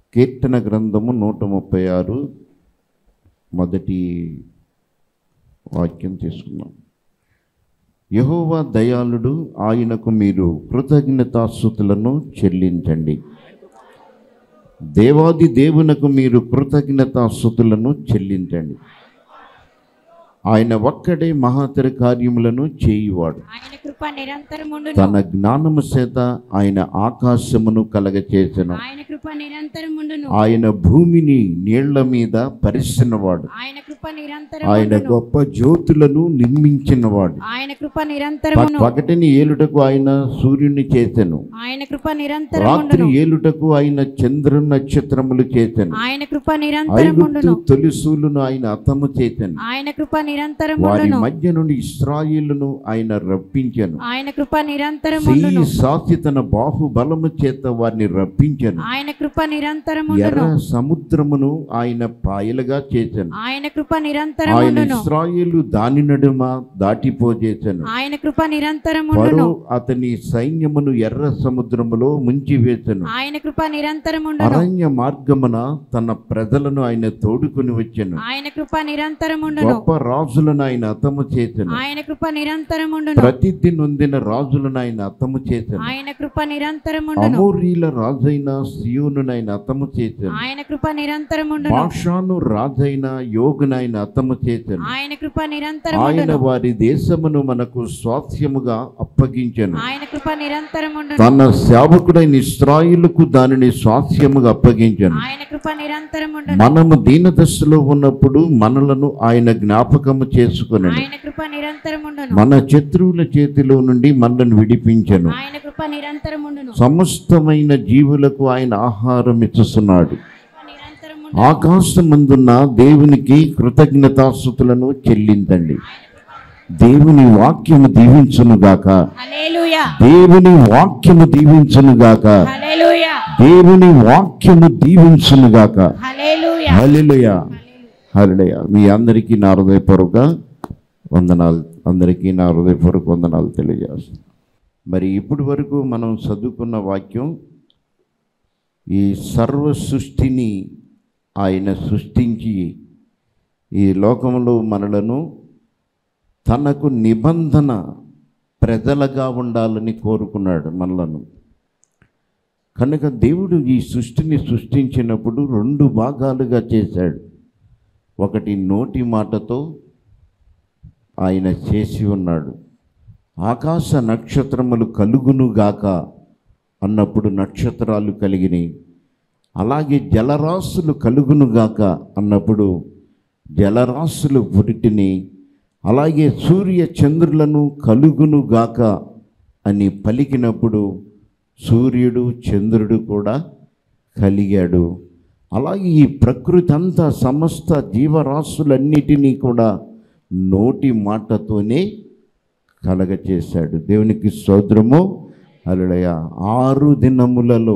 కీర్తన గ్రంథము నూట ముప్పై ఆరు మొదటి వాక్యం తీసుకున్నాం యహోవా దయాళుడు ఆయనకు మీరు కృతజ్ఞతాస్థుతులను చెల్లించండి దేవాది దేవునకు మీరు కృతజ్ఞతాస్థుతులను చెల్లించండి ఆయన ఒక్కడే మహాతర కార్యములను చేయువాడు ఆయన కృప నిరంతరముండును తన జ్ఞానము చేత ఆయన ఆకాశమును కలగచేసెను ఆయన కృప నిరంతరముండును ఆయన భూమిని నీళ్ల మీద పరిచినవాడు ఆయన కృప ఆయన నిరంతరముండును గొప్ప జ్యోతులను నిర్మించినవాడు ఆయన కృప నిరంతరమును పగటిని ఏలుటకు ఆయన సూర్యుని చేసెను ఆయన కృప రాత్రి నిరంతరముండును ఏలుటకు ఆయన చంద్ర నక్షత్రములు చేసెను ఆయన కృప ఐగుప్తు నిరంతరముండును తొలిసూలును ఆయన అతము చేసెను ఆయన కృప వారి నిరంతరముండును మధ్య నుండి ఇస్రాయిలును ఆయన రప్పించెను ఆయన కృప చెయ్యి నిరంతరముండును సాచి తన బాహుబలము చేత వారిని రప్పించెను ఆయన కృప ఎర్ర నిరంతరముండును సముద్రమును ఆయన పాయలుగా చేసెను ఆయన కృప ఆయన నిరంతరముండును ఇస్రాయేలు దాని నడుమ దాటిపోజేసెను ఆయన కృప నిరంతరముండును ఫరో అతని సైన్యమును ఎర్ర సముద్రములో ముంచివేసెను ఆయన కృప నిరంతరముండును అరణ్య మార్గమున తన ప్రజలను ఆయన తోడుకుని వచ్చెను ఆయన కృప నిరంతరముండును గొప్ప రాజులను ఆయన అతము చేసెను ఆయన కృప నిరంతరముండును ప్రతిథి నొందిన రాజులను ఆయన అతము చేసెను ఆయన కృప నిరంతరముండును అమోరీల రాజైన సియోను ఆయన అతము చేసెను ఆయన కృప నిరంతరముండును భాషాను రాజైన యోగును ఆయన అతము చేసెను ఆయన కృప ఆయన నిరంతరముండును వారి దేశమును మనకు స్వాస్థ్యముగా అప్పగించెను ఆయన కృప నిరంతరముండును తన సేవకుడైన ఇస్రాయిలుకు దానిని స్వాస్థ్యముగా అప్పగించెను ఆయన కృప నిరంతరముండును మనము దీన దశలో ఉన్నప్పుడు మనలను ఆయన జ్ఞాపకము చేసుకుని ఆయన కృప నిరంతరముండును మన శత్రువుల చేతిలో నుండి మనల్ని విడిపించెను ఆయన కృప నిరంతరముండును సమస్తమైన జీవులకు ఆయన ఆహారం ఇచ్చుస్తున్నాడు కృప నిరంతరముండును ఆకాశమందున్న దేవునికి కృతజ్ఞతాస్థుతులను చెల్లించండి దేవుని వాక్యము దీవించునుగాక హల్లెలూయా దేవుని వాక్యము దీవించునుగాక హల్లెలూయా దేవుని వాక్యము దీవించునుగాక హల్లెలూయా హల్లెలూయా హల్లెలూయా మీ అందరికీ నా హృదయపూర్వక వందనాలు అందరికీ నా హృదయపూర్వక వందనాలు తెలియజేస్తాను మరి ఇప్పటి వరకు మనం చదువుకున్న వాక్యం ఈ సర్వ సృష్టిని ఆయన సృష్టించి ఈ లోకంలో మనలను తనకు నిబంధన ప్రజలుగా ఉండాలని కోరుకున్నాడు మనలను కనుక దేవుడు ఈ సృష్టిని సృష్టించినప్పుడు రెండు భాగాలుగా చేశాడు ఒకటి నోటి మాటతో ఆయన చేసి ఉన్నాడు ఆకాశ నక్షత్రములు కలుగునుగాక అన్నప్పుడు నక్షత్రాలు కలిగినాయి అలాగే జలరాశులు కలుగునుగాక అన్నప్పుడు జలరాశులు పురిటిని అలాగే సూర్య చంద్రులను కలుగునుగాక అని పలికినప్పుడు సూర్యుడు చంద్రుడు కూడా కలిగాడు అలాగే ఈ ప్రకృతి అంతా సమస్త జీవరాశులన్నిటినీ కూడా నోటి మాటతోనే కలగచేశాడు దేవునికి స్తోత్రము అలడయ ఆరు దినములలో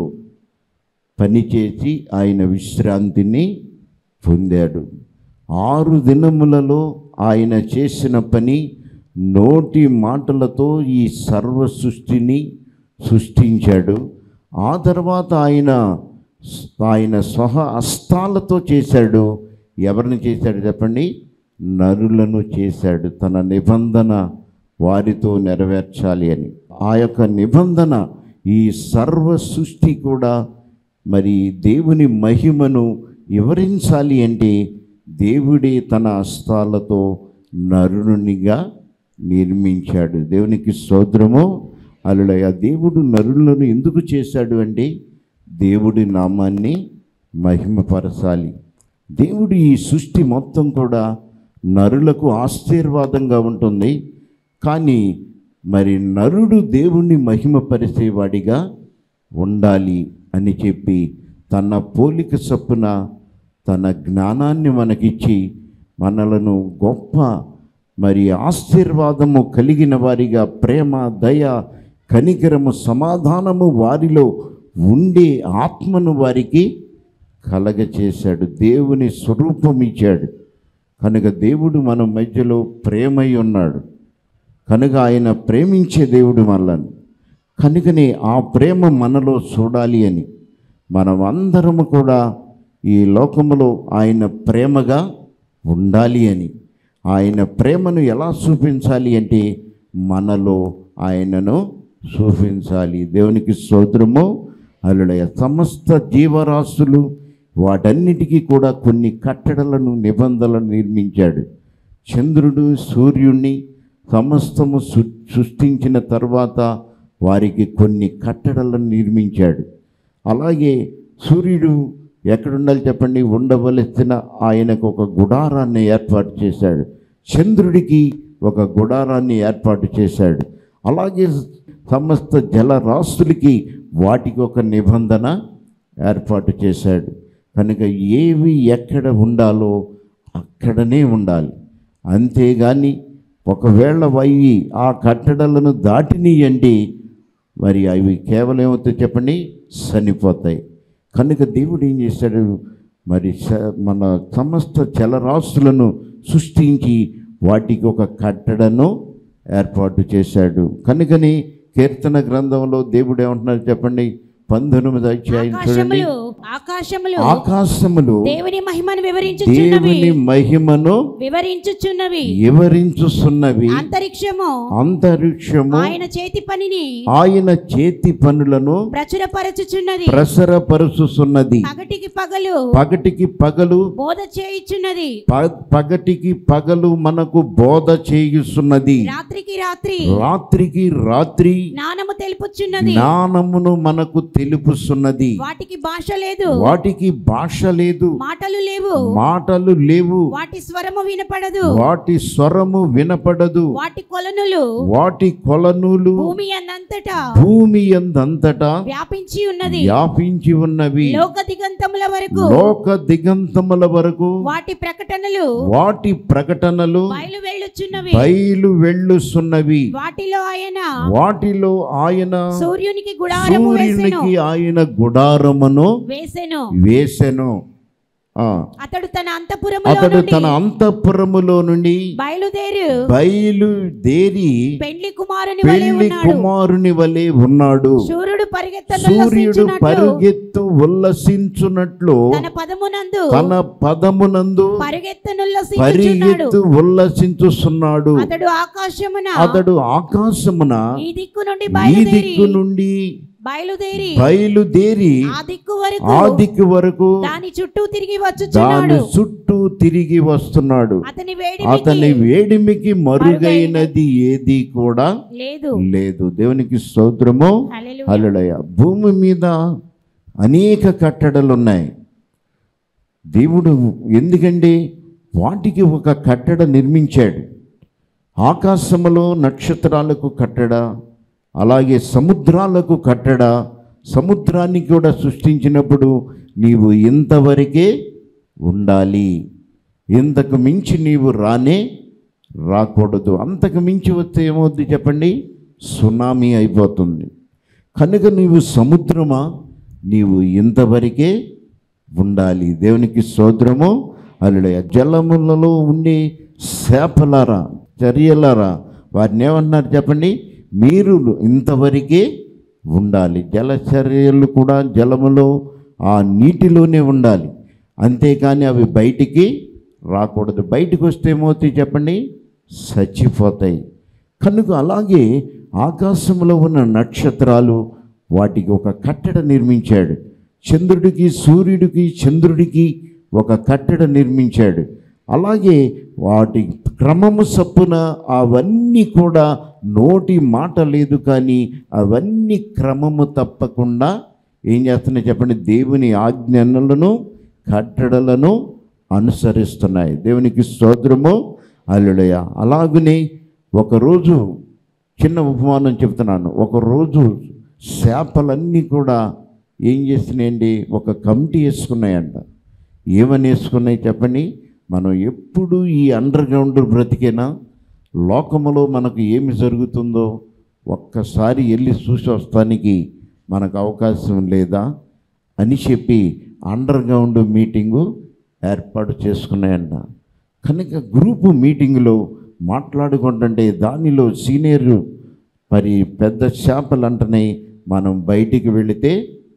పనిచేసి ఆయన విశ్రాంతిని పొందాడు ఆరు దినములలో ఆయన చేసిన పని నోటి మాటలతో ఈ సర్వ సృష్టిని సృష్టించాడు ఆ తర్వాత ఆయన ఆయన స్వహ హస్తాలతో చేశాడు ఎవరిని చేశాడు చెప్పండి నరులను చేశాడు తన నిబంధన వారితో నెరవేర్చాలి అని ఆ యొక్క నిబంధన ఈ సర్వ సృష్టి కూడా మరి దేవుని మహిమను వివరించాలి అంటే దేవుడే తన హస్తాలతో నరునిగా నిర్మించాడు దేవునికి స్తోత్రము అల్లుడయ్య దేవుడు నరులను ఎందుకు చేశాడు అంటే దేవుడి నామాన్ని మహిమపరచాలి దేవుడు ఈ సృష్టి మొత్తం కూడా నరులకు ఆశీర్వాదంగా ఉంటుంది కానీ మరి నరుడు దేవుణ్ణి మహిమపరిచేవాడిగా ఉండాలి అని చెప్పి తన పోలిక చొప్పున తన జ్ఞానాన్ని మనకిచ్చి మనలను గొప్ప మరి ఆశీర్వాదము కలిగిన వారిగా ప్రేమ దయ కనికరము సమాధానము వారిలో ఉండే ఆత్మను వారికి కలగచేశాడు దేవుని స్వరూపం ఇచ్చాడు కనుక దేవుడు మన మధ్యలో ప్రేమై ఉన్నాడు కనుక ఆయన ప్రేమించే దేవుడు మనలను కనుకనే ఆ ప్రేమ మనలో చూడాలి అని మనం అందరము కూడా ఈ లోకములో ఆయన ప్రేమగా ఉండాలి అని ఆయన ప్రేమను ఎలా చూపించాలి అంటే మనలో ఆయనను చూపించాలి దేవునికి స్తోత్రము అల్లుడయ సమస్త జీవరాశులు వాటన్నిటికీ కూడా కొన్ని కట్టడలను నిబంధనలను నిర్మించాడు చంద్రుడు సూర్యుణ్ణి సమస్తము సు- సృష్టించిన తర్వాత వారికి కొన్ని కట్టడలను నిర్మించాడు అలాగే సూర్యుడు ఎక్కడుండాలి చెప్పండి ఉండవలసిన ఆయనకు ఒక గుడారాన్ని ఏర్పాటు చేశాడు చంద్రుడికి ఒక గుడారాన్ని ఏర్పాటు చేశాడు అలాగే సమస్త జలరాశులకి వాటికి ఒక నిబంధన ఏర్పాటు చేశాడు కనుక ఏవి ఎక్కడ ఉండాలో అక్కడనే ఉండాలి అంతేగాని ఒకవేళ అవి ఆ కట్టడలను దాటినీయండి మరి అవి కేవలం ఏమవుతాయి చెప్పండి చనిపోతాయి కనుక దేవుడు ఏం చేశాడు మరి స- మన సమస్త జలరాశులను సృష్టించి వాటికి ఒక కట్టడను ఏర్పాటు చేశాడు కనుకని కీర్తన గ్రంథంలో దేవుడు ఏమంటున్నారు చెప్పండి పంతొమ్మిది అధ్యాయం చూడండి ఆకాశములు ఆకాశములు ఆకాశములు దేవుని మహిమను వివరించుచున్నవి దేవుని మహిమను వివరించుచున్నవి వివరించుస్తున్నవి అంతరిక్షము అంతరిక్షము ఆయన చేతి పనిని ఆయన చేతి పనులను ప్రచురపరచుచున్నది ప్రసరపరుచుతున్నది పగటికి పగలు పగటికి పగలు బోధ చేయుచున్నది ప- పగటికి పగలు మనకు బోధ చేయుస్తున్నది రాత్రికి రాత్రి రాత్రికి రాత్రి జ్ఞానము తెలుపుచున్నది జ్ఞానమును మనకు తెలుపుతున్నది వాటికి భాష లేదు వాటికి భాష లేదు మాటలు లేవు మాటలు లేవు వాటి స్వరము వినపడదు వాటి స్వరము వినపడదు వాటి కొలనులు వాటి కొలనులు భూమి అన్నంతటా భూమి ఎందంతటా వ్యాపించి ఉన్నది వ్యాపించి ఉన్నవి లోక దిగంతముల వరకు లోక దిగంతముల వరకు వాటి ప్రకటనలు వాటి ప్రకటనలు బయలు వెళ్ళుచున్నవి బయలు వెళ్ళుస్తున్నవి వాటిలో ఆయన వాటిలో ఆయన సూర్యునికి గుడారము వేసెను సూర్యునికి ఆయన గుడారమును వేసెను వేసెను ఆ, అతడు తన అంతపురములో అతడు నుండి తన అంతఃపురములో నుండి బయలుదేరు బయలుదేరి పెండ్లి కుమారుని వలె పెళ్లి ఉన్నాడు కుమారుని వలె ఉన్నాడు సూర్యుడు పరిగెత్తను సూర్యుడు పరుగెత్తు ఉల్లసించున్నట్లు తన పదమునందు తన పదమునందు పరిగెత్తనుల్లసించుచున్నాడు పరిగెత్తు ఉల్లసించుస్తున్నాడు అతడు ఆకాశమున అతడు ఆకాశమున ఈ దిక్కు నుండి ఈ బయలుదేరి దిక్కు నుండి బయలుదేరి బయలుదేరి ఆ దిక్కు వరకు ఆ దిక్కు వరకు దాని చుట్టూ తిరిగి దాని వచ్చుచున్నాడు చుట్టూ తిరిగి వస్తున్నాడు అతని వేడి అతని వేడిమికి మరుగైనది ఏది కూడా లేదు లేదు దేవునికి స్తోత్రము హల్లెలూయా. హల్లెలూయా భూమి మీద అనేక కట్టడలు ఉన్నాయి దేవుడు ఎందుకంటే వాటికి ఒక కట్టడ నిర్మించాడు ఆకాశములో నక్షత్రాలకు కట్టడ అలాగే సముద్రాలకు కట్టడ సముద్రాన్ని కూడా సృష్టించినప్పుడు నీవు ఇంతవరకే ఉండాలి ఇంతకు మించి నీవు రానే రాకూడదు అంతకు మించి వస్తే ఏమవుద్ది చెప్పండి సునామీ అయిపోతుంది కనుక నీవు సముద్రమా నీవు ఇంతవరకే ఉండాలి దేవునికి సోదరము అల్లుడయ జలములలో ఉండే చేపలారా చర్యలారా వారిని ఏమన్నారు చెప్పండి మీరు ఇంతవరకే ఉండాలి జలచర్యలు కూడా జలములో ఆ నీటిలోనే ఉండాలి అంతేకాని అవి బయటికి రాకూడదు బయటికి వస్తే ఏమవుతాయి చెప్పండి చచ్చిపోతాయి కనుక అలాగే ఆకాశంలో ఉన్న నక్షత్రాలు వాటికి ఒక కట్టడ నిర్మించాడు చంద్రుడికి సూర్యుడికి చంద్రుడికి ఒక కట్టడ నిర్మించాడు అలాగే వాటి క్రమము సప్పున అవన్నీ కూడా నోటి మాట లేదు కానీ అవన్నీ క్రమము తప్పకుండా ఏం చేస్తున్నాయి చెప్పండి దేవుని ఆజ్ఞలను కట్టడలను అనుసరిస్తున్నాయి దేవునికి స్తోత్రము అల్లుడయ అలాగనే ఒకరోజు చిన్న ఉపమానం చెప్తున్నాను ఒకరోజు చేపలన్నీ కూడా ఏం చేస్తున్నాయండి ఒక కమిటీ వేసుకున్నాయంట ఏమని వేసుకున్నాయి చెప్పండి మనం ఎప్పుడు ఈ అండర్ గ్రౌండ్ బ్రతికేనా లోకములో మనకు ఏమి జరుగుతుందో ఒక్కసారి వెళ్ళి చూసి వస్తానికి మనకు అవకాశం లేదా అని చెప్పి అండర్ గ్రౌండ్ మీటింగు ఏర్పాటు చేసుకున్నాయంట కనుక గ్రూపు మీటింగ్లో మాట్లాడుకుంటుంటే దానిలో సీనియర్ మరి పెద్ద చేపలు అంటనే మనం బయటికి వెళితే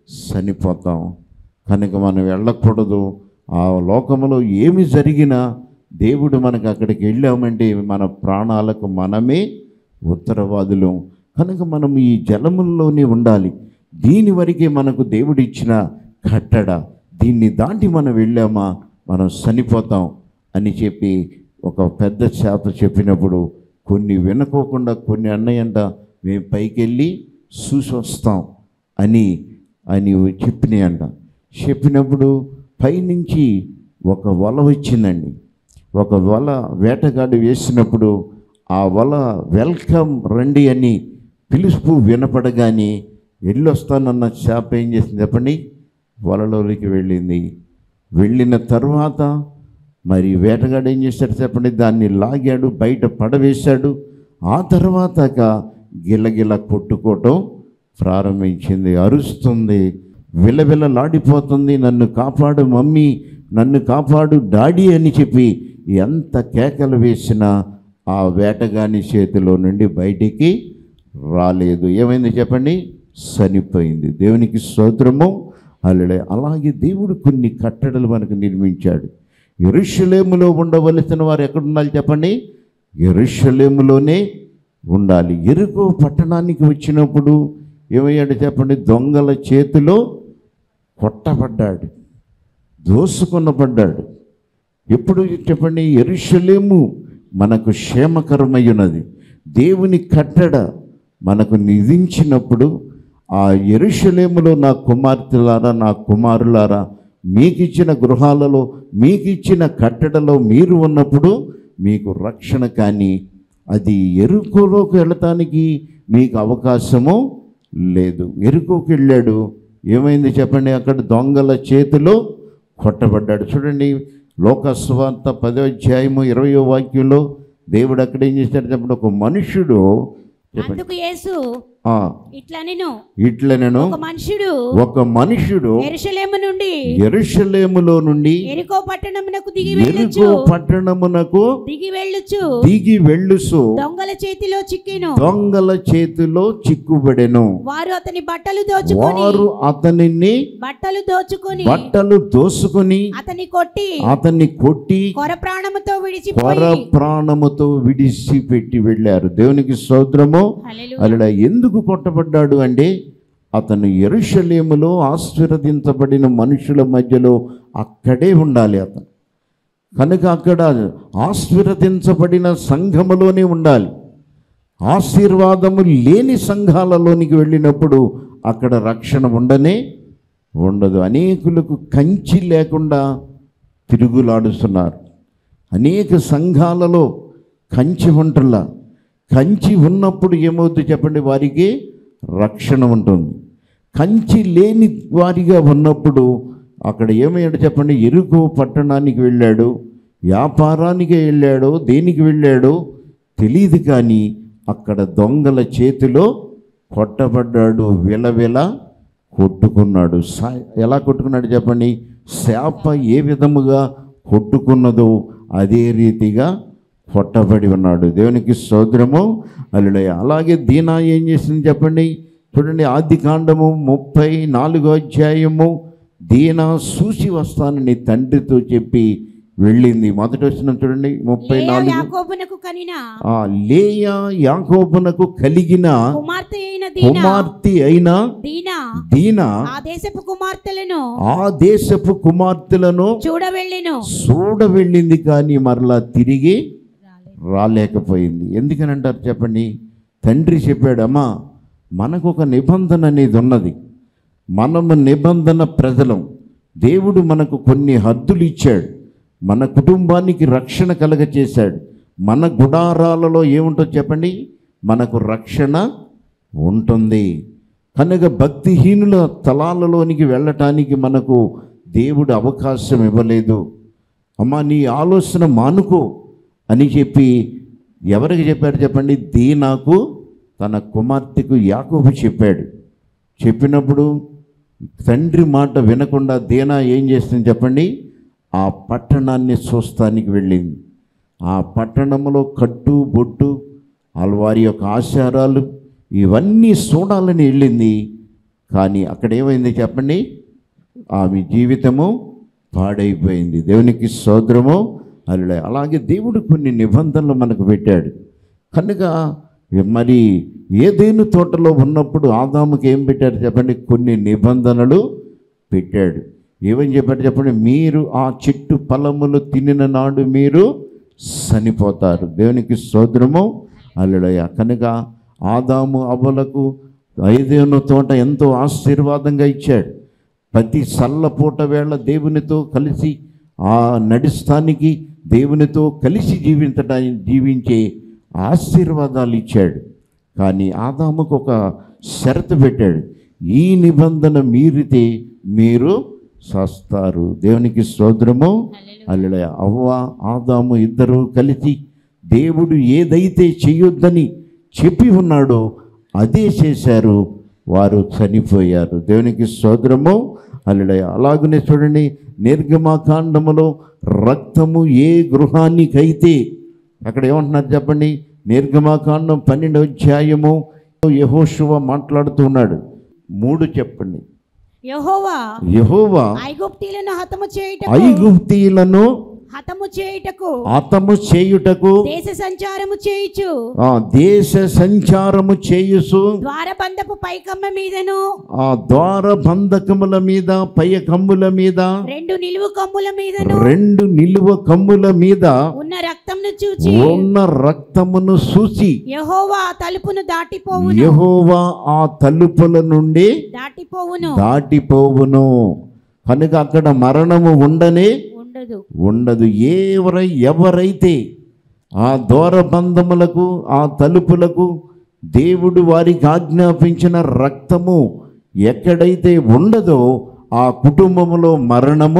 చనిపోతాం కనుక మనం వెళ్ళకూడదు ఆ లోకంలో ఏమి జరిగినా దేవుడు మనకు అక్కడికి వెళ్ళామంటే మన ప్రాణాలకు మనమే ఉత్తరవాదులు కనుక మనం ఈ జలముల్లోనే ఉండాలి దీని వరకే మనకు దేవుడిచ్చిన కట్టడ దీన్ని దాటి మనం వెళ్ళామా మనం చనిపోతాం అని చెప్పి ఒక పెద్ద చేత చెప్పినప్పుడు కొన్ని వినుకోకుండా కొన్ని అన్నయ్యంట మేము పైకి వెళ్ళి చూసి వస్తాం అని అని చెప్పినాయంట చెప్పినప్పుడు పైనుంచి ఒక వల వచ్చిందండి ఒక వల వేటగాడు వేసినప్పుడు ఆ వల వెల్కమ్ రండి అని పిలుపు వినపడగానే వెళ్ళొస్తానన్న చేప ఏం చేసింది చెప్పండి వలలోకి వెళ్ళింది వెళ్ళిన తర్వాత మరి వేటగాడు ఏం చేశాడు చెప్పండి దాన్ని లాగాడు బయట పడవేశాడు ఆ తర్వాతక గిలగిల కొట్టుకోవటం ప్రారంభించింది అరుస్తుంది విలవిలలాడిపోతుంది నన్ను కాపాడు మమ్మీ నన్ను కాపాడు డాడీ అని చెప్పి ఎంత కేకలు వేసినా ఆ వేటగాని చేతిలో నుండి బయటికి రాలేదు ఏమైంది చెప్పండి చనిపోయింది దేవునికి స్తోత్రము అల్లుడే అలాగే దేవుడు కొన్ని కట్టడలు మనకు నిర్మించాడు ఎరుషలేములో ఉండవలసిన వారు ఎక్కడ ఉండాలి చెప్పండి ఎరుషలేములోనే ఉండాలి ఎరుకో పట్టణానికి వచ్చినప్పుడు ఏమయ్యాడు చెప్పండి దొంగల చేతిలో కొట్టబడ్డాడు దోసుకొనబడ్డాడు ఎప్పుడు చెప్పండి ఎరుషలేము మనకు క్షేమకరమయ్యున్నది దేవుని కట్టడ మనకు నిధించినప్పుడు ఆ ఎరుషలేములో నా కుమార్తెలారా నా కుమారులారా మీకిచ్చిన గృహాలలో మీకిచ్చిన కట్టడలో మీరు ఉన్నప్పుడు మీకు రక్షణ కానీ అది ఎరుకోలోకి వెళ్ళటానికి మీకు అవకాశము లేదు ఎరుకోకి వెళ్ళాడు ఏమైంది చెప్పండి అక్కడ దొంగల చేతిలో కొట్టబడ్డాడు చూడండి లోకస్వార్త పదో అధ్యాయము ఇరవయో వాక్యంలో దేవుడు అక్కడ ఏం చేశాడు చెప్పండి ఒక మనుషుడు చెప్పండి అందుకు యేసు ఆ, ఇట్లా నేను ఇట్లా నేను ఒక మనుషుడు ఒక మనుషుడు ఎరుషలేము నుండి ఎరుషలేములో నుండి ఎరుకో పట్టణమునకు దిగి ఎరుకో వెళ్ళుచు పట్టణమునకు దిగి వెళ్ళుచు దిగి వెళ్ళుసు దొంగల చేతిలో చిక్కెను దొంగల చేతిలో చిక్కుబడెను వారు అతని బట్టలు దోచుకొని వారు అతనిని బట్టలు దోచుకొని బట్టలు దోసుకొని అతని కొట్టి అతన్ని కొట్టి కొర ప్రాణముతో పర విడిచిపోయి ప్రాణముతో విడిచిపెట్టి వెళ్ళారు దేవునికి స్తోత్రము హల్లెలూయా. అలా ఎందుకు కొట్టబడ్డాడు అంటే అతను ఎరుషలేములో ఆశీర్వదించబడిన మనుషుల మధ్యలో అక్కడే ఉండాలి అతను కనుక అక్కడ ఆశీర్వదించబడిన సంఘములోనే ఉండాలి ఆశీర్వాదము లేని సంఘాలలోనికి వెళ్ళినప్పుడు అక్కడ రక్షణ ఉండనే ఉండదు అనేకులకు కంచి లేకుండా తిరుగులాడుతున్నారు అనేక సంఘాలలో కంచి ఉంటులా కంచి ఉన్నప్పుడు ఏమవుతుంది చెప్పండి వారికి రక్షణ ఉంటుంది కంచి లేని వారిగా ఉన్నప్పుడు అక్కడ ఏమయ్యాడు చెప్పండి ఎరుకు పట్టణానికి వెళ్ళాడు వ్యాపారానికి వెళ్ళాడో దేనికి వెళ్ళాడో తెలియదు కానీ అక్కడ దొంగల చేతిలో కొట్టబడ్డాడు విలవిల కొట్టుకున్నాడు సా ఎలా కొట్టుకున్నాడు చెప్పండి శాప ఏ విధముగా కొట్టుకున్నదో అదే రీతిగా కొట్టబడి ఉన్నాడు దేవునికి సోదరము అల్లుడయ్య అలాగే దీనా ఏం చేసింది చెప్పండి చూడండి ఆది కాండము ముప్పై నాలుగో అధ్యాయము దీనా చూసి వస్తానని తండ్రితో చెప్పి వెళ్ళింది మొదట వచ్చిన చూడండి ముప్పై లేయా నాలుగు యాకోబునకు కనిన ఆ లేయా యాకోబునకు కలిగిన కుమార్తె అయిన దీనా కుమార్తె అయిన దీనా దీనా ఆ దేశపు కుమార్తెలను ఆ దేశపు కుమార్తెలను చూడవెళ్ళెను చూడ వెళ్ళింది కానీ మరలా తిరిగి రాలేకపోయింది ఎందుకని అంటారు చెప్పండి తండ్రి చెప్పాడు అమ్మా మనకు ఒక నిబంధన అనేది ఉన్నది మనము నిబంధన ప్రజలం దేవుడు మనకు కొన్ని హద్దులు ఇచ్చాడు మన కుటుంబానికి రక్షణ కలగ చేశాడు మన గుడారాలలో ఏముంటుందో చెప్పండి మనకు రక్షణ ఉంటుంది కనుక భక్తిహీనుల తలాలలోనికి వెళ్ళటానికి మనకు దేవుడు అవకాశం ఇవ్వలేదు అమ్మా నీ ఆలోచన మానుకో అని చెప్పి ఎవరికి చెప్పాడు చెప్పండి దీనాకు తన కుమార్తెకు యాకోబు చెప్పాడు చెప్పినప్పుడు తండ్రి మాట వినకుండా దీనా ఏం చేస్తుంది చెప్పండి ఆ పట్టణాన్ని చూస్తానికి వెళ్ళింది ఆ పట్టణంలో కట్టు బొట్టు వాళ్ళ వారి యొక్క ఆచారాలు ఇవన్నీ చూడాలని వెళ్ళింది కానీ అక్కడ ఏమైంది చెప్పండి ఆమె జీవితము పాడైపోయింది దేవునికి సోదరము అల్లుడే అలాగే దేవుడు కొన్ని నిబంధనలు మనకు పెట్టాడు కనుక మరి ఏదేను తోటలో ఉన్నప్పుడు ఆదాముకి ఏం పెట్టారు చెప్పండి కొన్ని నిబంధనలు పెట్టాడు ఏమని చెప్పాడు చెప్పండి మీరు ఆ చెట్టు ఫలములు తినిన నాడు మీరు చనిపోతారు దేవునికి సోదరము అల్లుడయ్య కనుక ఆదాము అవ్వలకు ఐదేను తోట ఎంతో ఆశీర్వాదంగా ఇచ్చాడు ప్రతి సల్లపూట వేళ దేవునితో కలిసి ఆ నడిస్తానికి దేవునితో కలిసి జీవించడానికి జీవించే ఆశీర్వాదాలు ఇచ్చాడు కానీ ఆదాముకు ఒక షరతు పెట్టాడు ఈ నిబంధన మీరితే మీరు సస్తారు దేవునికి స్తోత్రము అల్లుడ అవ్వ ఆదాము ఇద్దరు కలిసి దేవుడు ఏదైతే చేయొద్దని చెప్పి ఉన్నాడో అదే చేశారు వారు చనిపోయారు దేవునికి స్తోత్రము అల్లుడయ అలాగనే చూడండి నిర్గమాకాండములో రక్తము ఏ గృహానికైతే అక్కడ ఏమంటున్నారు చెప్పండి నిర్గమాకాండం పన్నెండు అధ్యాయము యహోశువ మాట్లాడుతున్నాడు మూడు చెప్పండి యెహోవా యహోవా ఐగుప్తీలను హతము చేయుటకు ఐగుప్తీలను హతము చేయుటకు హతము చేయుటకు దేశ సంచారము చేయుచు ఆ దేశ సంచారము చేయుసు ద్వారబంధపు పైకమ్మ మీదను ఆ ద్వార బంధకముల మీద పై కమ్ముల మీద రెండు నిలువు కమ్ముల మీదను రెండు నిలువ కమ్ముల మీద ఉన్న రక్తంను చూచి ఉన్న రక్తమును చూసి యెహోవా ఆ తలుపును దాటిపోవును యెహోవా ఆ తలుపుల నుండి దాటిపోవును దాటిపోవును కనుక అక్కడ మరణము ఉండనే ఉండదు ఉండదు ఎవరై ఎవరైతే ఆ దూరబంధములకు ఆ తలుపులకు దేవుడు వారికి ఆజ్ఞాపించిన రక్తము ఎక్కడైతే ఉండదో ఆ కుటుంబములో మరణము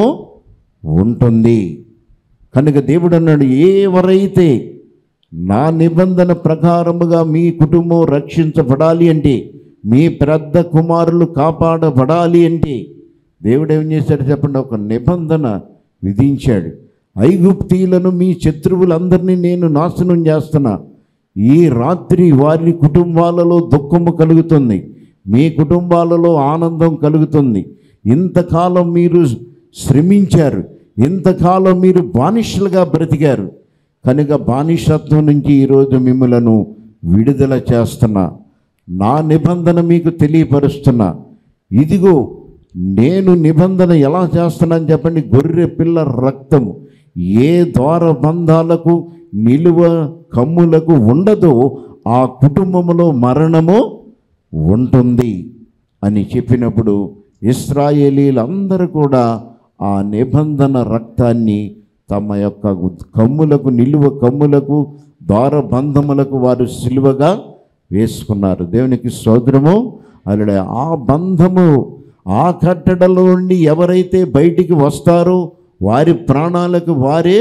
ఉంటుంది కనుక దేవుడు అన్నాడు ఎవరైతే నా నిబంధన ప్రకారముగా మీ కుటుంబం రక్షించబడాలి అంటే మీ పెద్ద కుమారులు కాపాడబడాలి అంటే దేవుడు ఏం చేశాడు చెప్పండి ఒక నిబంధన విధించాడు ఐగుప్తీలను మీ శత్రువులందరినీ నేను నాశనం చేస్తున్నా ఈ రాత్రి వారి కుటుంబాలలో దుఃఖము కలుగుతుంది మీ కుటుంబాలలో ఆనందం కలుగుతుంది ఇంతకాలం మీరు శ్రమించారు ఇంతకాలం మీరు బానిసలుగా బ్రతికారు కనుక బానిసత్వం నుంచి ఈరోజు మిమ్మలను విడుదల చేస్తున్నా నా నిబంధన మీకు తెలియపరుస్తున్నా ఇదిగో నేను నిబంధన ఎలా చేస్తున్నాను చెప్పండి గొర్రె పిల్ల రక్తము ఏ ద్వార బంధాలకు నిలువ కమ్ములకు ఉండదో ఆ కుటుంబంలో మరణము ఉంటుంది అని చెప్పినప్పుడు ఇస్రాయేలీలందరూ కూడా ఆ నిబంధన రక్తాన్ని తమ యొక్క కమ్ములకు నిలువ కమ్ములకు ద్వారబంధములకు వారు సిలువగా వేసుకున్నారు దేవునికి సోదరము అలా ఆ బంధము ఆ కట్టడలో నుండి ఎవరైతే బయటికి వస్తారో వారి ప్రాణాలకు వారే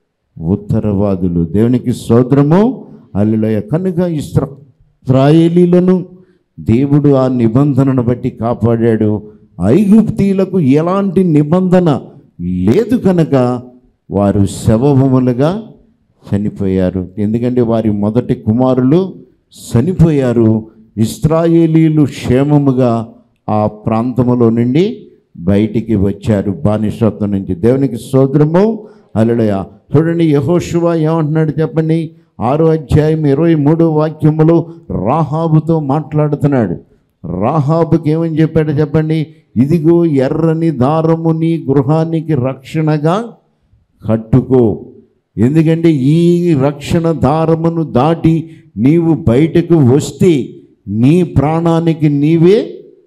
ఉత్తరవాదులు దేవునికి సోదరము అల్లులయ కనుక ఇస్రా ఇస్రాయేలీలను దేవుడు ఆ నిబంధనను బట్టి కాపాడాడు ఐగుప్తీలకు ఎలాంటి నిబంధన లేదు కనుక వారు శవభములుగా చనిపోయారు ఎందుకంటే వారి మొదటి కుమారులు చనిపోయారు ఇస్రాయేలీలు క్షేమముగా ఆ ప్రాంతములో నుండి బయటికి వచ్చారు బానిసత్వం నుంచి దేవునికి సోదరము అలడయ చూడండి యహోశువ ఏమంటున్నాడు చెప్పండి ఆరో అధ్యాయం ఇరవై మూడో వాక్యములో రాహాబుతో మాట్లాడుతున్నాడు రాహాబుకి ఏమని చెప్పాడు చెప్పండి ఇదిగో ఎర్రని దారము నీ గృహానికి రక్షణగా కట్టుకో ఎందుకంటే ఈ రక్షణ దారమును దాటి నీవు బయటకు వస్తే నీ ప్రాణానికి నీవే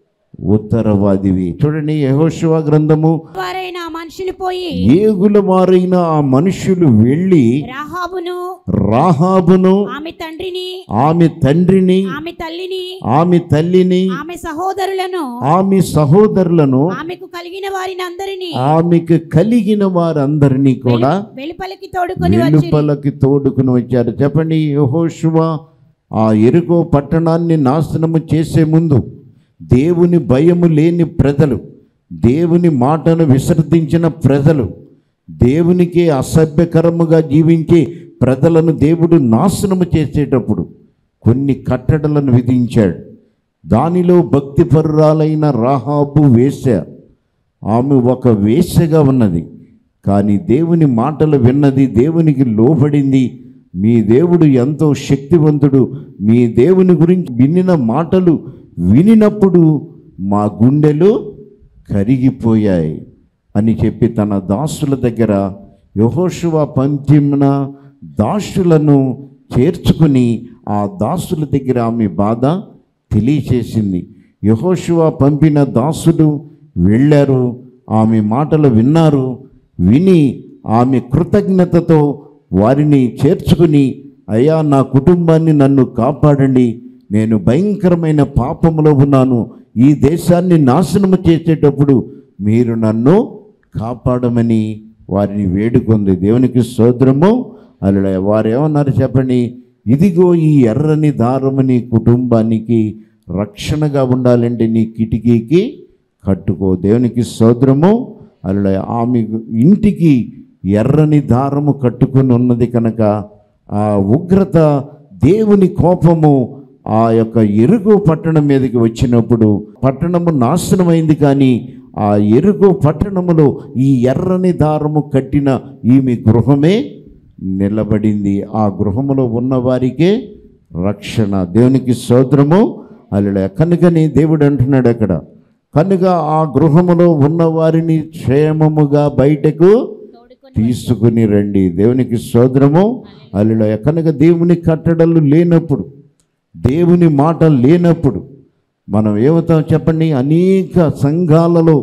ఉత్తరవాదివి చూడండి యహోశివ గ్రంథము వారైన ఆ మనుషులు పోయి ఏగుల వారైన ఆ మనుషులు వెళ్ళి రాహాబును రాహాబును ఆమె తండ్రిని ఆమె తండ్రిని ఆమె తల్లిని ఆమె తల్లిని ఆమె సహోదరులను ఆమె సహోదరులను ఆమెకు కలిగిన వారిని అందరినీ ఆమెకు కలిగిన వారందరినీ కూడా వెలుపలికి తోడుకొని వచ్చి వెలుపలకి తోడుకుని వచ్చారు చెప్పండి యెహోషువ ఆ ఎరుకో పట్టణాన్ని నాశనము చేసే ముందు దేవుని భయము లేని ప్రజలు దేవుని మాటను విసర్జించిన ప్రజలు దేవునికి అసభ్యకరముగా జీవించే ప్రజలను దేవుడు నాశనము చేసేటప్పుడు కొన్ని కట్టడలను విధించాడు దానిలో భక్తిపరురాలైన రాహాబు వేశ్య ఆమె ఒక వేశ్యగా ఉన్నది కానీ దేవుని మాటలు విన్నది దేవునికి లోబడింది మీ దేవుడు ఎంతో శక్తివంతుడు మీ దేవుని గురించి వినిన మాటలు వినినప్పుడు మా గుండెలు కరిగిపోయాయి అని చెప్పి తన దాసుల దగ్గర యహోశువ పంపిన దాసులను చేర్చుకుని ఆ దాసుల దగ్గర ఆమె బాధ తెలియచేసింది యహోశువ పంపిన దాసులు వెళ్ళారు ఆమె మాటలు విన్నారు విని ఆమె కృతజ్ఞతతో వారిని చేర్చుకుని అయ్యా నా కుటుంబాన్ని నన్ను కాపాడండి నేను భయంకరమైన పాపములో ఉన్నాను ఈ దేశాన్ని నాశనము చేసేటప్పుడు మీరు నన్ను కాపాడమని వారిని వేడుకుంది దేవునికి సోదరము అలా వారు ఏమన్నారు చెప్పండి ఇదిగో ఈ ఎర్రని దారము నీ కుటుంబానికి రక్షణగా ఉండాలంటే నీ కిటికీకి కట్టుకో దేవునికి సోదరము అలా ఆమె ఇంటికి ఎర్రని దారము కట్టుకుని ఉన్నది కనుక ఆ ఉగ్రత దేవుని కోపము ఆ యొక్క ఎరుగు పట్టణం మీదకి వచ్చినప్పుడు పట్టణము నాశనమైంది కానీ ఆ ఎరుగు పట్టణములో ఈ ఎర్రని దారము కట్టిన ఈమె గృహమే నిలబడింది ఆ గృహములో ఉన్న వారికే రక్షణ దేవునికి సోదరము అలా కనుకని దేవుడు అంటున్నాడు అక్కడ కనుక ఆ గృహములో ఉన్న వారిని క్షేమముగా బయటకు తోడుకొని తీసుకుని రండి దేవునికి సోదరము అల్లుడ కనుక దేవుని కట్టడలు లేనప్పుడు దేవుని మాట లేనప్పుడు మనం ఏమవుతాం చెప్పండి అనేక సంఘాలలో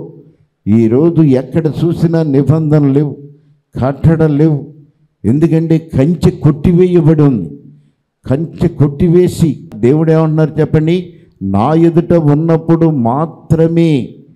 ఈరోజు ఎక్కడ చూసినా నిబంధనలు లేవు కట్టడలు లేవు ఎందుకంటే కంచె కొట్టివేయబడి ఉంది కంచె కొట్టివేసి దేవుడు ఏమంటున్నారు చెప్పండి నా ఎదుట ఉన్నప్పుడు మాత్రమే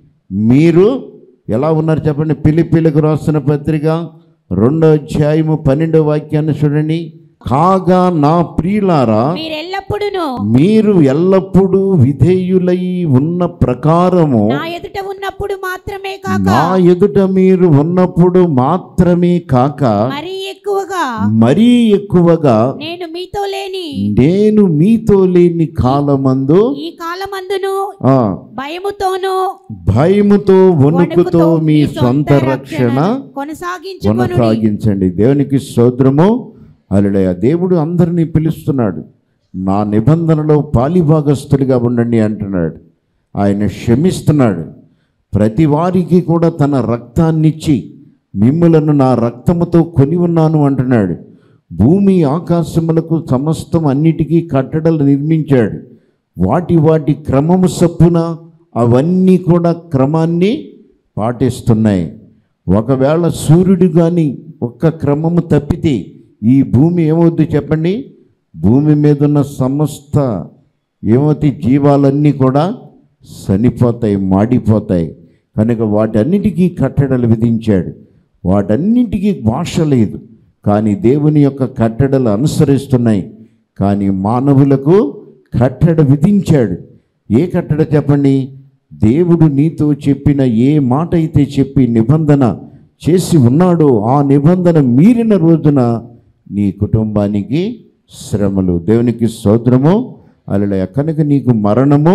మీరు ఎలా ఉన్నారు చెప్పండి పిలిపిలకు రాసిన పత్రిక రెండో అధ్యాయము పన్నెండో వాక్యాన్ని చూడండి కాగా నా ప్రియులారా మీరు ఎల్లప్పుడూను మీరు ఎల్లప్పుడూ విధేయులై ఉన్న ప్రకారము నా ఎదుట ఉన్నప్పుడు మాత్రమే కాక నా ఎదుట మీరు ఉన్నప్పుడు మాత్రమే కాక మరీ ఎక్కువగా మరీ ఎక్కువగా నేను మీతో లేని నేను మీతో లేని కాలమందు ఈ కాలమందును ఆ భయముతోను భయముతో వణుకుతో మీ సొంత రక్షణ కొనసాగించుకొను కొనసాగించండి దేవునికి స్తోత్రము అలడయ దేవుడు అందరినీ పిలుస్తున్నాడు నా నిబంధనలో పాలిభాగస్తుడిగా ఉండండి అంటున్నాడు ఆయన క్షమిస్తున్నాడు ప్రతి వారికి కూడా తన రక్తాన్నిచ్చి మిమ్ములను నా రక్తముతో కొని ఉన్నాను అంటున్నాడు భూమి ఆకాశములకు సమస్తం అన్నిటికీ కట్టడలు నిర్మించాడు వాటి వాటి క్రమము సప్పున అవన్నీ కూడా క్రమాన్ని పాటిస్తున్నాయి ఒకవేళ సూర్యుడు కానీ ఒక్క క్రమము తప్పితే ఈ భూమి ఏమవుద్ది చెప్పండి భూమి మీద ఉన్న సమస్త ఏమవుతాయి జీవాలన్నీ కూడా చనిపోతాయి మాడిపోతాయి కనుక వాటన్నిటికీ కట్టడలు విధించాడు వాటన్నిటికీ భాష లేదు కానీ దేవుని యొక్క కట్టడలు అనుసరిస్తున్నాయి కానీ మానవులకు కట్టడ విధించాడు ఏ కట్టడ చెప్పండి దేవుడు నీతో చెప్పిన ఏ మాట అయితే చెప్పి నిబంధన చేసి ఉన్నాడో ఆ నిబంధన మీరిన రోజున నీ కుటుంబానికి శ్రమలు దేవునికి స్తోత్రము అలా కనుక నీకు మరణము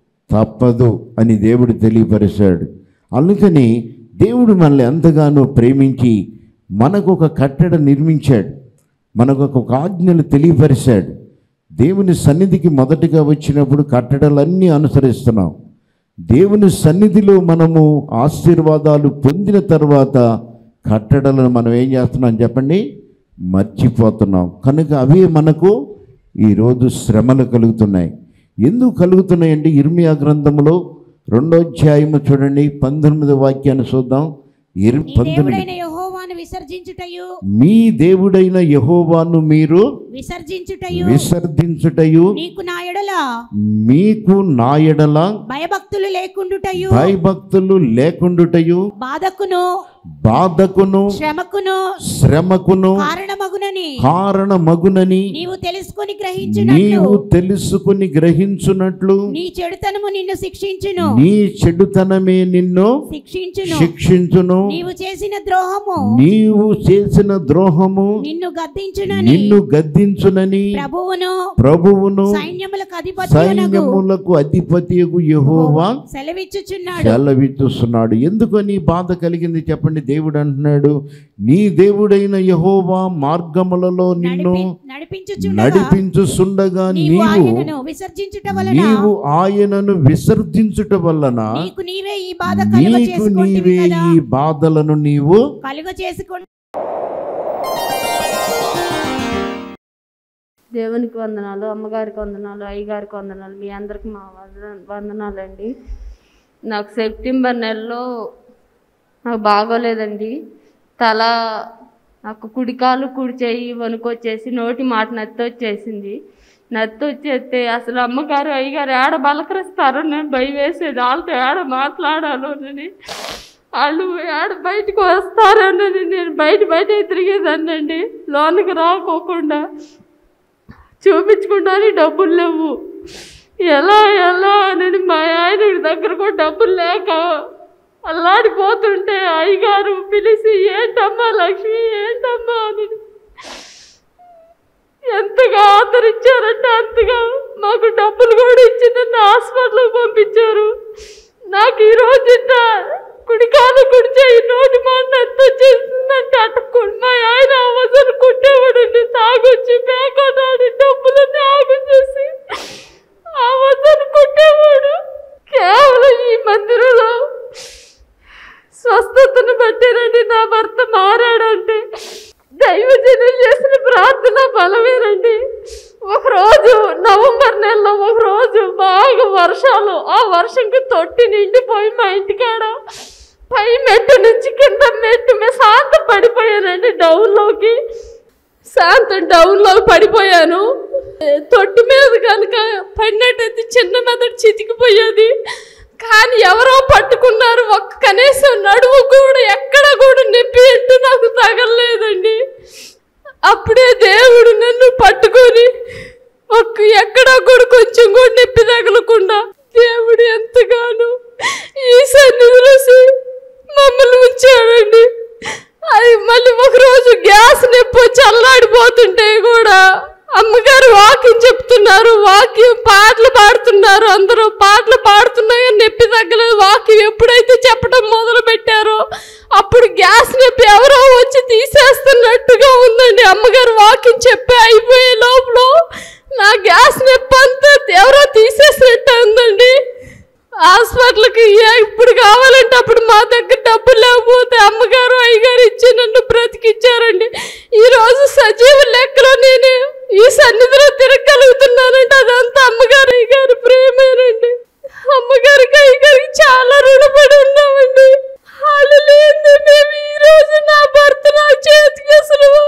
తప్పదు అని దేవుడు తెలియపరిచాడు అందుకని దేవుడు మనల్ని ఎంతగానో ప్రేమించి మనకు ఒక కట్టడ నిర్మించాడు మనకు ఒక ఆజ్ఞలు తెలియపరిచాడు దేవుని సన్నిధికి మొదటిగా వచ్చినప్పుడు కట్టడలన్నీ అనుసరిస్తున్నాం దేవుని సన్నిధిలో మనము ఆశీర్వాదాలు పొందిన తర్వాత కట్టడలను మనం ఏం చేస్తున్నాం చెప్పండి మర్చిపోతున్నాం కనుక అవే మనకు ఈరోజు శ్రమలు కలుగుతున్నాయి ఎందుకు కలుగుతున్నాయండి ఇర్మియా గ్రంథంలో రెండో అధ్యాయము చూడండి పంతొమ్మిది వాక్యాన్ని చూద్దాం ఇర్ నీ పంతొమ్మిది దేవుడైన యెహోవాను విసర్జించుటయు మీ దేవుడైన యహోవాను మీరు విసర్జించుటయు విసర్జించుటయు నీకు నా ఎడల మీకు నా ఎడల భయభక్తులు లేకుండుటయు భయభక్తులు లేకుండుటయు బాధకును బాధకును శ్రమకును శ్రమకును కారణమగున కారణమగునని కారణమగునని నీవు తెలుసుకొని గ్రహించునట్లు నీవు తెలుసుకుని గ్రహించున్నట్లు నీ చెడుతనము నిన్ను శిక్షించును నీ చెడుతనమే నిన్ను శిక్షించును శిక్షించును నీవు చేసిన ద్రోహము నీవు చేసిన ద్రోహము నిన్ను గద్దించునని నిన్ను గద్దించునని ప్రభువును ప్రభువును సైన్యములకు అధిపతి సైన్యములకు అధిపతియగు యెహోవా సెలవిచ్చుచున్నాడు సెలవిస్తున్నాడు ఎందుకు నీ బాధ కలిగింది చెప్పండి దేవుడు అంటున్నాడు నీ దేవుడైన యహోవా మార్గములలో నిన్ను నడిపి నడిపించుచుండగా నడిపించుచుండగా నీవు నీవు ఆయనను విసర్జించుట వలన నీవు ఆయనను విసర్జించుట వలన నీకు నీవే ఈ బాధ కలుగ నీకు చేసుకుంటువి నీవే కదా ఈ బాధలను నీవు కలుగ చేసుకుంటు దేవునికి వందనాలు అమ్మగారికి వందనాలు అయ్యగారికి వందనాలు మీ అందరికి మా వందన వందనాలండి నాకు సెప్టెంబర్ నెలలో నాకు బాగోలేదండి తల నాకు కుడికాలు కుడి చెయ్యి వణుకొచ్చేసి నోటి మాట నత్తి వచ్చేసింది నత్తి వచ్చేస్తే అసలు అమ్మగారు అయ్యగారు ఏడ బలకరిస్తారో నేను భయం వేసేది వాళ్ళతో ఏడ మాట్లాడాలోనని వాళ్ళు ఏడ బయటకు వస్తారోనని నేను బయట బయట తిరిగేదాన్నండి లోనికి రాకోకుండా చూపించుకుంటానికి డబ్బులు లేవు ఎలా ఎలా అని మా ఆయన దగ్గర కూడా డబ్బులు లేక అల్లాడిపోతుంటే అయ్యగారు పిలిచి ఏంటమ్మా లక్ష్మి ఏంటమ్మా అని ఎంతగా ఆదరించారంటే అంతగా మాకు డబ్బులు కూడా ఇచ్చి నన్ను హాస్పిటల్కి పంపించారు నాకు ఈ రోజు ఇంత కుడి కాలు కుడి చేయి నోటి మాట ఎంత చేసిందంటే అట్టుకుని మా ఆయన అవసరం కుట్టేవాడండి తాగొచ్చి పేకటాడి డబ్బులన్నీ ఆగు చేసి అవసరం కుట్టేవాడు కేవలం ఈ మందిరంలో స్వస్థతను బట్టేనండి నా భర్త మారాడంటే దైవజనులు చేసిన ప్రార్థన బలమేనండి ఒకరోజు నవంబర్ నెలలో ఒకరోజు బాగా వర్షాలు ఆ వర్షంకి తొట్టి నిండిపోయి మా ఇంటికాడ పై మెట్టు నుంచి కింద మెట్టు మీద శాంతం పడిపోయానండి డౌన్లోకి శాంతం డౌన్లో పడిపోయాను తొట్టి మీద కనుక పడినట్టయితే చిన్న మెదడు చితికిపోయేది కానీ ఎవరో పట్టుకున్నారు ఒక్క కనీసం నడుము కూడా ఎక్కడ కూడా నొప్పి అంటూ నాకు తగలలేదండి అప్పుడే దేవుడు నన్ను పట్టుకొని ఒక్క ఎక్కడ కూడా కొంచెం కూడా నొప్పి తగలకుండా దేవుడు ఎంతగానో ఈ సన్నిధిలో సి- మమ్మల్ని ఉంచాడండి అది మళ్ళీ ఒకరోజు గ్యాస్ నొప్పి వచ్చి అల్లాడిపోతుంటే కూడా అమ్మగారు వాక్యం చెప్తున్నారు వాక్యం పాటలు పాడుతున్నారు అందరూ పాటలు పాడుతున్నాయో నొప్పి తగ్గలేదు వాక్యం ఎప్పుడైతే చెప్పడం మొదలు పెట్టారో అప్పుడు గ్యాస్ నొప్పి ఎవరో వచ్చి తీసేస్తున్నట్టుగా ఉందండి అమ్మగారు వాక్యం చెప్పి అయిపోయే లోపల నా గ్యాస్ నొప్పి అంతా ఎవరో తీసేసినట్టు ఉందండి హాస్పిటల్కి ఏ- ఇప్పుడు కావాలంటే అప్పుడు మా దగ్గర డబ్బులు లేకపోతే అమ్మగారు అయ్యగారు ఇచ్చి నన్ను బ్రతికిచ్చారండి ఈ రోజు సజీవ లెక్కలో నేను ఈ సన్నిధిలో తిరగలుగుతున్నానంటే అదంతా అమ్మగారు అయ్యగారు ప్రేమేనండి అమ్మగారికి అయ్యగారికి చాలా రుణపడి ఉన్నామండి వాళ్ళు లేనిదే మేము ఈ రోజు నా భర్త నా చేతికి అసలు